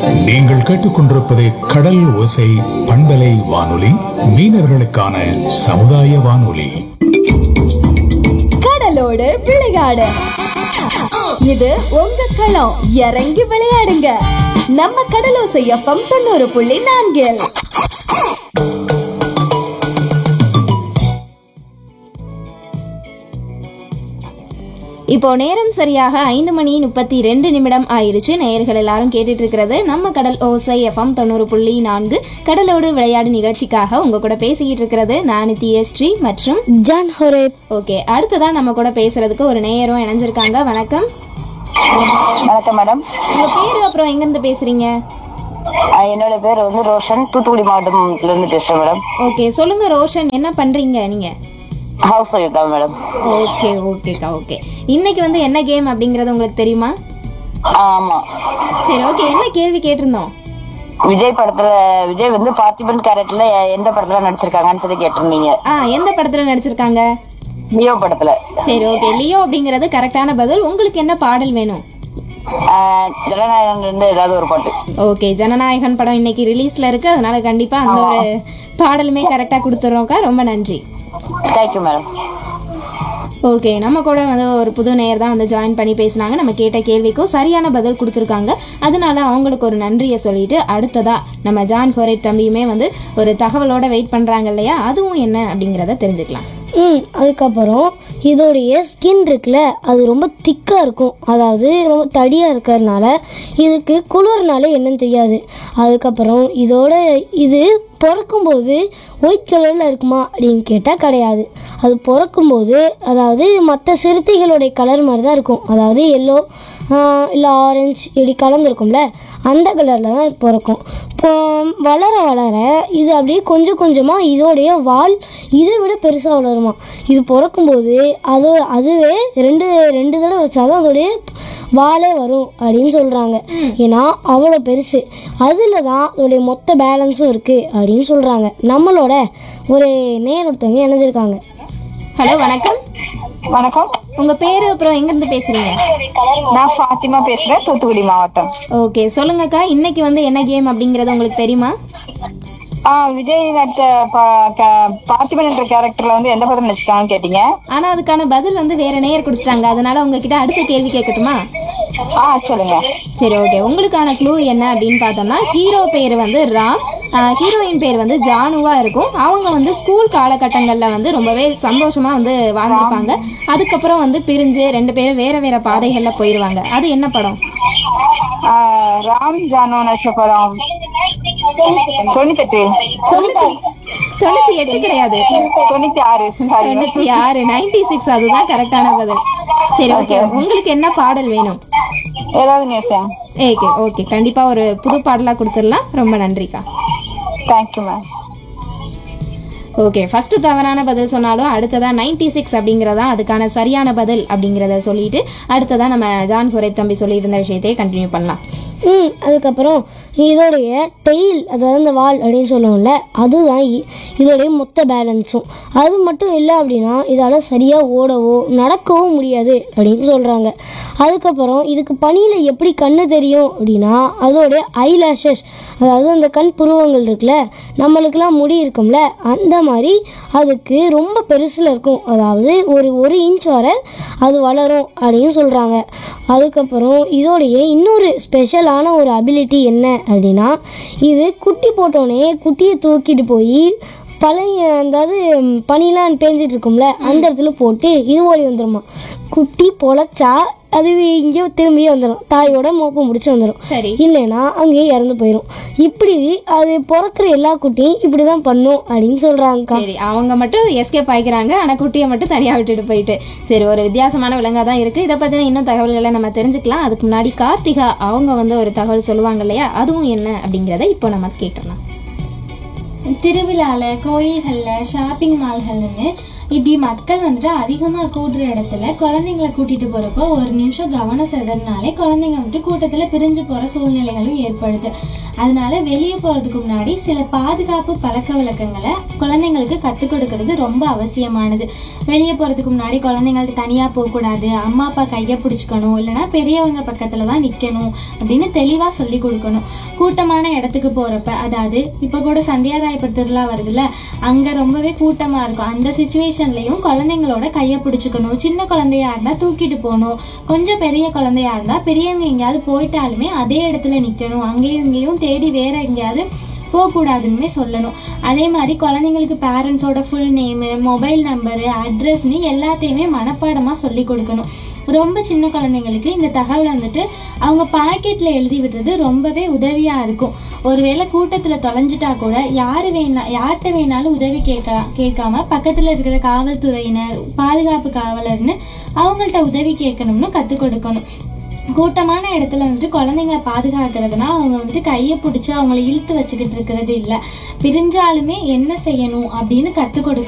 நீங்கள் கேட்டுக்கொண்டிருப்பது கடல் ஓசை பண்பலை வானொலி மீனவர்களுக்கான சமுதாய வானொலி கடலோடு விளையாடு இது உங்க களம் இறங்கி விளையாடுங்க நம்ம கடலோசை எஃப்எம் தொண்ணூறு புள்ளி நான்கில் இப்போ நேரம் சரியாக ஐந்து மணி முப்பத்தி ரெண்டு நிமிடம் ஆயிருச்சு நேயர்கள் எல்லாரும் கேட்டுட்டு இருக்கிறது நம்ம கடல் ஓசை எஃப்எம் தொண்ணூறு புள்ளி நான்கு கடலோடு விளையாடு நிகழ்ச்சிக்காக உங்க கூட பேசிக்கிட்டு இருக்கிறது நான் தியஸ்ரீ மற்றும் ஜான் ஹொரேப் ஓகே அடுத்ததா நம்ம கூட பேசுறதுக்கு ஒரு நேயரும் இணைஞ்சிருக்காங்க வணக்கம் வணக்கம் மேடம் உங்க பேரு அப்புறம் எங்க இருந்து பேசுறீங்க அஹ் என்னோட பேர் வந்து ரோஷன் தூத்துக்குடி மாவட்டத்துல இருந்து பேசுறேன் மேடம் ஓகே சொல்லுங்க ரோஷன் என்ன பண்றீங்க நீங்க ஹவுஸ் ஒய்ஃப் தான் மேடம் ஓகே ஓகேக்கா ஓகே இன்னைக்கு வந்து என்ன கேம் அப்படிங்கறது உங்களுக்கு தெரியுமா ஆமா சரி ஓகே என்ன கேள்வி கேட்டிருந்தோம் விஜய் படத்துல விஜய் வந்து பார்த்திபன் கேரக்டர்ல எந்த படத்துல நடிச்சிருக்காங்கன்னு சொல்லி கேட்டிருந்தீங்க ஆ எந்த படத்துல நடிச்சிருக்காங்க லியோ படத்துல சரி ஓகே லியோ அப்படிங்கிறது கரெக்டான பதில் உங்களுக்கு என்ன பாடல் வேணும் அஹ் ஜனநாயகன்ல இருந்து ஏதாவது ஒரு பாட்டு ஓகே ஜனநாயகன் படம் இன்னைக்கு ரிலீஸ்ல இருக்கு அதனால கண்டிப்பா அந்த ஒரு பாடலுமே கரெக்டா கொடுத்துறோம்க்கா ரொம்ப நன்றி தேங்க்யூ மேடம் ஓகே நம்ம கூட வந்து ஒரு புது நேயர் தான் வந்து ஜாயின் பண்ணி பேசினாங்க நம்ம கேட்ட கேள்விக்கும் சரியான பதில் கொடுத்துருக்காங்க அதனால அவங்களுக்கு ஒரு நன்றியை சொல்லிட்டு அடுத்ததா நம்ம ஜான் ஹோரேப் தம்பியுமே வந்து ஒரு தகவலோட வெயிட் பண்றாங்க இல்லையா அதுவும் என்ன அப்படிங்கிறத தெரிஞ்சுக்கலாம் ம் அதுக்கப்புறம் இதோடைய ஸ்கின் இருக்குல்ல அது ரொம்ப திக்காக இருக்கும் அதாவது ரொம்ப தடியாக இருக்கிறதுனால இதுக்கு குளிர்னால என்னன்னு தெரியாது அதுக்கப்புறம் இதோட இது பிறக்கும்போது ஒயிட் கலரில் இருக்குமா அப்படின்னு கேட்டால் கிடையாது அது பிறக்கும்போது அதாவது மற்ற சிறுத்தைகளுடைய கலர் மாதிரி தான் இருக்கும் அதாவது எல்லோ இல்லை ஆரஞ்சு இப்படி கலந்துருக்கும்ல அந்த கலரில் தான் பிறக்கும் இப்போ வளர வளர இது அப்படியே கொஞ்சம் கொஞ்சமாக இதோடைய வால் இதை விட பெருசாக வளருமா இது பிறக்கும்போது அது அதுவே ரெண்டு ரெண்டு தடவை வச்சாதான் அதோடைய வாலே வரும் அப்படின்னு சொல்கிறாங்க ஏன்னா அவ்வளோ பெருசு அதில் தான் அதோடைய மொத்த பேலன்ஸும் இருக்குது அப்படின்னு சொல்கிறாங்க நம்மளோட ஒரு நேர் ஒருத்தவங்க இணைஞ்சிருக்காங்க ஹலோ வணக்கம் வணக்கம் உங்க பேரு அப்புறம் எங்க இருந்து பேசுறீங்க நான் ஃபாத்திமா பேசுறேன் தூத்துக்குடி மாவட்டம் ஓகே சொல்லுங்கக்கா இன்னைக்கு வந்து என்ன கேம் அப்படிங்கறது உங்களுக்கு தெரியுமா ஆஹ் விஜய் நட்ட பா- க- பார்த்திபன் என்ற கேரக்டர்ல வந்து எந்த படம் நடிச்சிருக்காங்கன்னு கேட்டீங்க ஆனா அதுக்கான பதில் வந்து வேற நேயர் கொடுத்துட்டாங்க அதனால உங்ககிட்ட அடுத்த கேள்வி கேட்கட்டுமா ஆ சொல்லுங்க சரி ஓகே உங்களுக்கான க்ளூ என்ன அப்படின்னு பார்த்தோம்னா ஹீரோ பேர் வந்து ராம் ஹீரோயின் பேர் வந்து ஜானுவா இருக்கும் அவங்க வந்து ஸ்கூல் காலகட்டங்களில் வந்து ரொம்பவே சந்தோஷமா வந்து வாழ்ந்திருப்பாங்க அதுக்கப்புறம் வந்து பிரிஞ்சு ரெண்டு பேரும் வேற வேற பாதைகளில் போயிடுவாங்க அது என்ன படம் ஆஹ் ராம் ஜானு நடிச்ச படம் தொண்ணூத்தெட்டு தொண்ணூத்தி எட்டு கிடையாது தொண்ணூத்தி ஆறு sorry. தொண்ணூத்தி ஆறு நைன்டி சிக்ஸ் அதுதான் கரெக்டான பதில் சரி ஓகே உங்களுக்கு என்ன பாடல் வேணும் ஏதாவது நியூஸ் ஓகே ஓகே கண்டிப்பா ஒரு புது பாடலா கொடுத்துடலாம் ரொம்ப நன்றிக்கா தேங்க்யூ மேம் ஓகே ஃபர்ஸ்ட் தவறான பதில் சொன்னாலும் அடுத்ததா நைன்டி சிக்ஸ் அப்படிங்கிறதா அதுக்கான சரியான பதில் அப்படிங்கிறத சொல்லிட்டு அடுத்ததா நம்ம ஜான் ஹுரைப் தம்பி சொல்லியிருந்த விஷயத்தையே கண்டினியூ பண்ணலாம் ம் அதுக்கப்புறம் இதோடைய டெயில் அதாவது அந்த வால் அப்படின்னு சொல்லுவோம்ல அதுதான் இ- இதோடைய மொத்த பேலன்ஸும் அது மட்டும் இல்லை அப்படின்னா இதால் சரியாக ஓடவோ நடக்கவும் முடியாது அப்படின்னு சொல்கிறாங்க அதுக்கப்புறம் இதுக்கு பனியில் எப்படி கண்ணு தெரியும் அப்படின்னா அதோடைய ஐலாஷஸ் அதாவது அந்த கண் புருவங்கள் இருக்குல்ல நம்மளுக்கெல்லாம் முடி இருக்கும்ல அந்த மாதிரி அதுக்கு ரொம்ப பெருசில் இருக்கும் அதாவது ஒரு ஒரு இன்ச் வரை அது வளரும் அப்படின்னு சொல்கிறாங்க அதுக்கப்புறம் இதோடைய இன்னொரு ஸ்பெஷலான ஒரு அபிலிட்டி என்ன அப்படின்னா இது குட்டி போட்டோன்னே குட்டியை தூக்கிட்டு போய் பழைய அதாவது ம், பனிலாம் பேஞ்சிட்டு இருக்கும்ல அந்த இடத்துல போட்டு இது ஓடி வந்துருமா குட்டி பொழைச்சா அது இங்கேயோ திரும்பியே வந்துடும் தாயோட மோப்பம் முடிச்சு வந்துடும் சரி இல்லைன்னா அங்கேயே இறந்து போயிடும் இப்படி அது பிறக்கிற எல்லா குட்டியும் இப்படி தான் பண்ணும் அப்படின்னு சொல்கிறாங்கக்கா சரி அவங்க மட்டும் எஸ்கேப் ஆகிக்கிறாங்க ஆனா குட்டியை மட்டும் தனியா விட்டுட்டு போயிட்டு சரி ஒரு வித்தியாசமான விலங்கா தான் இருக்கு இதை பத்தின இன்னும் தகவல்களை நம்ம தெரிஞ்சுக்கலாம் அதுக்கு முன்னாடி கார்த்திகா அவங்க வந்து ஒரு தகவல் சொல்லுவாங்க இல்லையா அதுவும் என்ன அப்படிங்கிறத இப்போ நம்ம கேட்டுடலாம் திருவிழாவில் கோயில்களில் ஷாப்பிங் மால்கள்னு இப்படி மக்கள் வந்துட்டு அதிகமாக கூடுற இடத்துல குழந்தைங்களை கூட்டிட்டு போறப்போ ஒரு நிமிஷம் கவனம் செதறினாலே குழந்தைங்க வந்துட்டு கூட்டத்தில் பிரிஞ்சு போற சூழ்நிலைகளும் ஏற்படுது அதனால வெளியே போறதுக்கு முன்னாடி சில பாதுகாப்பு பழக்க வழக்கங்களை குழந்தைங்களுக்கு கற்றுக் கொடுக்கறது ரொம்ப அவசியமானது வெளியே போறதுக்கு முன்னாடி குழந்தைங்கள்ட்ட தனியாக போகக்கூடாது அம்மா அப்பா கையை பிடிச்சிக்கணும் இல்லைன்னா பெரியவங்க பக்கத்தில் தான் நிற்கணும் அப்படின்னு தெளிவாக சொல்லி கொடுக்கணும் கூட்டமான இடத்துக்கு போகிறப்ப அதாவது இப்போ கூட சந்தியாராயப்பர் திருவிழா வருதுல்ல அங்கே ரொம்பவே கூட்டமாக இருக்கும் அந்த சுச்சுவேஷன்லையும் குழந்தைங்களோட கையை பிடிச்சிக்கணும் சின்ன குழந்தையா இருந்தால் தூக்கிட்டு போகணும் கொஞ்சம் பெரிய குழந்தையா இருந்தால் பெரியவங்க எங்கேயாவது போயிட்டாலுமே அதே இடத்துல நிற்கணும் அங்கேயும் இங்கேயும் தேடி வேற எங்கேயாவது போகக்கூடாதுன்னு சொல்லணும் அதே மாதிரி குழந்தைங்களுக்கு பேரண்ட்ஸோட ஃபுல் நேமு மொபைல் நம்பரு அட்ரஸ்னு எல்லாத்தையுமே மனப்பாடமாக சொல்லி கொடுக்கணும் ரொம்ப சின்ன குழந்தைங்களுக்கு இந்த தகவல் வந்துட்டு அவங்க பாக்கெட்டில் எழுதி விடுறது ரொம்பவே உதவியாக இருக்கும் ஒருவேளை கூட்டத்தில் தொலைஞ்சிட்டா கூட யார் வேணா யார்கிட்ட வேணாலும் உதவி கேட்கலாம் கேட்காம பக்கத்தில் இருக்கிற காவல்துறையினர் பாதுகாப்பு காவலர்னு அவங்கள்ட்ட உதவி கேட்கணும்னு கற்றுக் கொடுக்கணும் கூட்டமான இடத்துல வந்துட்டு குழந்தைங்களை பாதுகாக்கிறதுனா அவங்க வந்துட்டு கையை பிடிச்சி அவங்கள இழுத்து வச்சுக்கிட்டு இருக்கிறது இல்லை பிரிஞ்சாலுமே என்ன செய்யணும் அப்படின்னு கற்றுக் கொடுக்க